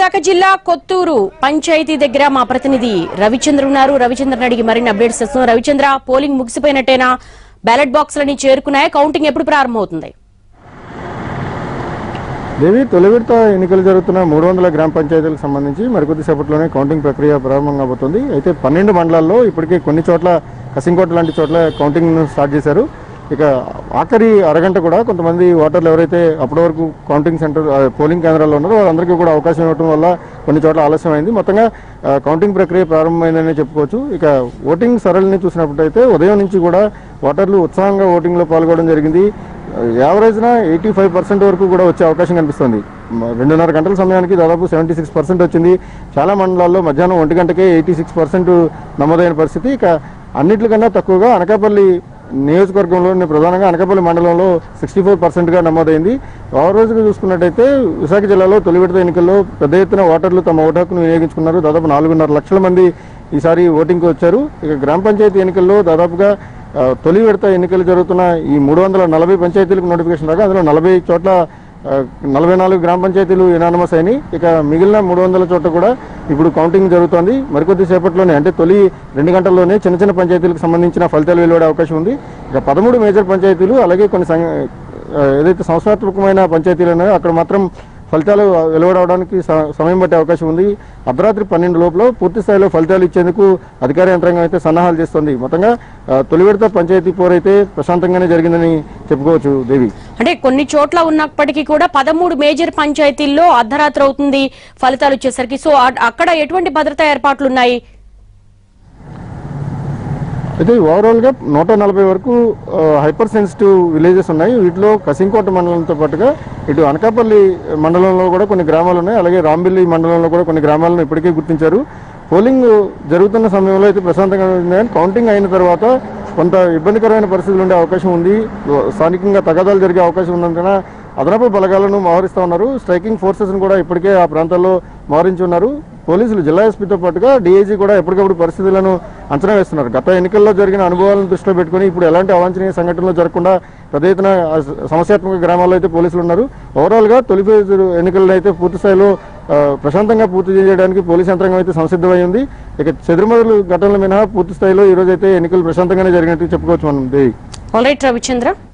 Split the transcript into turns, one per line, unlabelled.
విశాఖ జిల్లా కొత్తూరు పంచాయతీ దగ్గర మా ప్రతినిధి రవిచంద్ర ఉన్నారు రవిచంద్రని అడిగి మరిన్ని అప్డేట్స్ ఇస్తున్నాం రవిచంద్ర పోలింగ్ ముగిసిపోయినట్టేనా బ్యాలెట్ బాక్సులని చేరుకున్నాయా కౌంటింగ్ ఎప్పుడు ప్రారంభమవుతుంది
దేవి తొలి విడత ఎన్నికలు జరుగుతున్న మూడు వందల గ్రామ పంచాయతీలకు సంబంధించి మరికొద్దిసేపట్లోనే కౌంటింగ్ ప్రక్రియ ప్రారంభం కాబోతుంది అయితే పన్నెండు మండలాల్లో ఇప్పటికే కొన్ని చోట్ల కసింకోట లాంటి చోట్ల కౌంటింగ్ స్టార్ట్ చేశారు ఇక ఆఖరి అరగంట కూడా కొంతమంది ఓటర్లు ఎవరైతే అప్పటి వరకు కౌంటింగ్ సెంటర్ ఆ, పోలింగ్ కేంద్రాల్లో ఉన్నారో వాళ్ళందరికీ కూడా అవకాశం ఇవ్వడం వల్ల కొన్ని చోట్ల ఆలస్యమైంది మొత్తంగా ఆ, కౌంటింగ్ ప్రక్రియ ప్రారంభమైందనే చెప్పుకోవచ్చు ఇక ఓటింగ్ సరళిని చూసినప్పుడైతే ఉదయం నుంచి కూడా ఓటర్లు ఉత్సాహంగా ఓటింగ్లో పాల్గొనడం జరిగింది యావరేజ్న ఎయిటీ ఫైవ్ పర్సెంట్ వరకు కూడా వచ్చే అవకాశం కనిపిస్తుంది మ- రెండున్నర గంటల సమయానికి దాదాపు సెవెంటీ సిక్స్ పర్సెంట్ వచ్చింది చాలా మండలాల్లో మధ్యాహ్నం ఒంటి గంటకే ఎయిటీ సిక్స్ పర్సెంట్ నమోదైన పరిస్థితి ఇక అన్నిటికన్నా తక్కువగా అనకాపల్లి నియోజకవర్గంలో ప్రధానంగా అనకాపల్లి మండలంలో సిక్స్టీ ఫోర్ పర్సెంట్గా నమోదైంది ఆ రోజుగా చూసుకున్నట్టయితే విశాఖ జిల్లాలో తొలి విడత ఎన్నికల్లో పెద్ద ఎత్తున ఓటర్లు తమ ఓటు హక్కును వినియోగించుకున్నారు దాదాపు నాలుగున్నర లక్షల మంది ఈసారి ఓటింగ్కి వచ్చారు ఇక గ్రామ పంచాయతీ ఎన్నికల్లో దాదాపుగా ఆ, తొలి విడత ఎన్నికలు జరుగుతున్న ఈ మూడు వందల నలభై పంచాయతీలకు నోటిఫికేషన్ రాగా అందులో నలభై చోట్ల ఆ, నలభై నాలుగు గ్రామ పంచాయతీలు ఇనానమస్ అయినాయి ఇక మిగిలిన మూడు వందల చోట్ల కూడా ఇప్పుడు కౌంటింగ్ జరుగుతోంది మరికొద్ది సేపట్లోనే అంటే తొలి రెండు గంటల్లోనే చిన్న చిన్న పంచాయతీలకు సంబంధించిన ఫలితాలు వెలువడే అవకాశం ఉంది ఇక పదమూడు మేజర్ పంచాయతీలు అలాగే కొన్ని సంఘ ఆ, ఏదైతే సంస్థాత్మకమైన పంచాయతీలు ఉన్నాయో అక్కడ మాత్రం ఫలితాలు వెలువడవడానికి స- సమయం పట్టే అవకాశం ఉంది అర్ధరాత్రి పన్నెండు లోపల పూర్తి స్థాయిలో ఫలితాలు ఇచ్చేందుకు అధికార యంత్రాంగం అయితే సన్నాహాలు చేస్తోంది మొత్తంగా ఆ, తొలి విడత పంచాయతీ పోరైతే ప్రశాంతంగానే జరిగిందని చెప్పుకోవచ్చు దేవి
అంటే కొన్ని చోట్ల ఉన్నప్పటికీ కూడా పదమూడు మేజర్ పంచాయతీల్లో అర్ధరాత్రి అవుతుంది ఫలితాలు వచ్చేసరికి సో అ- అక్కడ ఎటువంటి భద్రతా ఏర్పాట్లు ఉన్నాయి
అయితే ఓవరాల్ గా నూట నలభై వరకు హైపర్ సెన్సిటివ్ విలేజెస్ ఉన్నాయి వీటిలో కసింకోట మండలంతో పాటుగా ఇటు అనకాపల్లి మండలంలో కూడా కొన్ని గ్రామాలు ఉన్నాయి అలాగే రాంబిల్లి మండలంలో కూడా కొన్ని గ్రామాలను ఇప్పటికే గుర్తించారు పోలింగ్ జరుగుతున్న సమయంలో అయితే ప్రశాంతంగా ఉంది కానీ కౌంటింగ్ అయిన తర్వాత కొంత ఇబ్బందికరమైన పరిస్థితులు ఉండే అవకాశం ఉంది స్థానికంగా తగాదాలు జరిగే అవకాశం ఉన్నందున అదనపు బలగాలను మోహరిస్తూ ఉన్నారు స్ట్రైకింగ్ ఫోర్సెస్ కూడా ఇప్పటికే ఆ ప్రాంతాల్లో మోహరించి ఉన్నారు పోలీసులు జిల్లా ఎస్పీతో పాటుగా డీఐజీ కూడా ఎప్పటికప్పుడు పరిస్థితులను అంచనా వేస్తున్నారు గత ఎన్నికల్లో జరిగిన అనుభవాలను దృష్టిలో పెట్టుకుని ఇప్పుడు ఎలాంటి అవాంఛనీయ సంఘటనలు జరగకుండా పెద్ద ఎత్తున ఆ సమస్యాత్మక గ్రామాల్లో అయితే పోలీసులు ఉన్నారు ఓవరాల్ గా తొలి ఫేజ్ ఎన్నికలను అయితే పూర్తి స్థాయిలో ఆ, ప్రశాంతంగా పూర్తి చేయడానికి పోలీస్ యంత్రాంగం అయితే సంసిద్ధమై ఉంది ఇక చెదురుమదులు ఘటనల మినహా పూర్తి స్థాయిలో ఈ రోజు అయితే ఎన్నికలు ప్రశాంతంగానే జరిగినట్టు చెప్పుకోవచ్చు మనం దేవి
ఆల్ రైట్ రవిచంద్ర